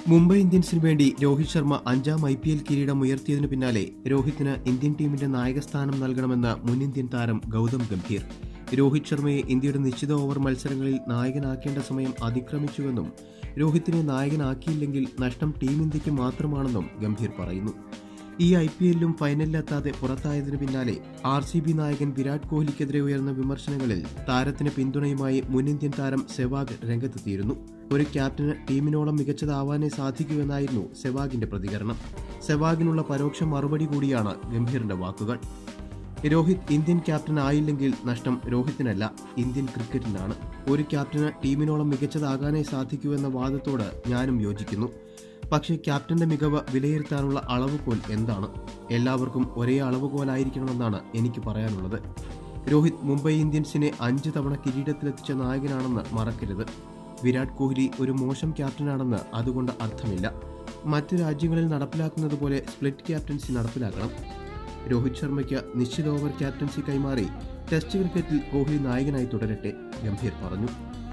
മുംബൈ ഇന്ത്യൻസിന് വേണ്ടി രോഹിത് ശർമ്മ അഞ്ചാം I P L കിരീടം ഉയർത്തിയതിനു പിന്നാലെ രോഹിത്തിന് ഇന്ത്യൻ ടീമിന്റെ നായകസ്ഥാനം നൽകണമെന്ന് മുൻ ഇന്ത്യൻ താരം ഗൗതം ഗംഭീർ രോഹിത് ശർമ്മയെ ഇന്ത്യയുടെ നിശ്ചിത ഓവർ മത്സരങ്ങളിൽ നായകനാക്കേണ്ട സമയം അതിക്രമിച്ചുവെന്നും രോഹിത്തിനെ നായകനാക്കിയില്ലെങ്കിൽ നഷ്ടം ടീം ഇന്ത്യക്ക് മാത്രമാണെന്നും ഗംഭീർ പറയുന്നു ഈ ഐ പി എല്ലിലും ഫൈനലിലെത്താതെ പുറത്തായതിനു പിന്നാലെ ആർ സി ബി നായകൻ വിരാട് കോഹ്ലിക്കെതിരെ ഉയർന്ന വിമർശനങ്ങളിൽ താരത്തിന് പിന്തുണയുമായി മുൻ ഇന്ത്യൻ താരം സെവാഗ് രംഗത്തെത്തിയിരുന്നു ഒരു ക്യാപ്റ്റന് ടീമിനോളം മികച്ചതാവാനേ സാധിക്കൂവെന്നായിരുന്നു സെവാഗിന്റെ പ്രതികരണം സെവാഗിനുള്ള പരോക്ഷ മറുപടി കൂടിയാണ് ഗംഭീറിന്റെ വാക്കുകൾ രോഹിത് ഇന്ത്യൻ ക്യാപ്റ്റൻ ആയില്ലെങ്കിൽ നഷ്ടം രോഹിത്തിനല്ല ഇന്ത്യൻ ക്രിക്കറ്റിനാണ് ഒരു ക്യാപ്റ്റന് ടീമിനോളം മികച്ചതാകാനേ സാധിക്കൂവെന്ന വാദത്തോട് ഞാനും യോജിക്കുന്നു പക്ഷേ ക്യാപ്റ്റന്റെ മികവ് വിലയിരുത്താനുള്ള അളവുകോൽ എന്താണ് എല്ലാവർക്കും ഒരേ അളവുകോലായിരിക്കണമെന്നാണ് എനിക്ക് പറയാനുള്ളത് രോഹിത് മുംബൈ ഇന്ത്യൻസിനെ അഞ്ച് തവണ കിരീടത്തിലെത്തിച്ച നായകനാണെന്ന് മറക്കരുത് വിരാട് കോഹ്ലി ഒരു മോശം ക്യാപ്റ്റനാണെന്ന് അതുകൊണ്ട് അർത്ഥമില്ല മറ്റു രാജ്യങ്ങളിൽ നടപ്പിലാക്കുന്നത് പോലെ സ്പ്ലിറ്റ് ക്യാപ്റ്റൻസി നടപ്പിലാക്കണം രോഹിത് ശർമ്മയ്ക്ക് നിശ്ചിത ഓവർ ക്യാപ്റ്റൻസി കൈമാറി ടെസ്റ്റ് ക്രിക്കറ്റിൽ കോഹ്ലി നായകനായി തുടരട്ടെ ഗംഭീർ പറഞ്ഞു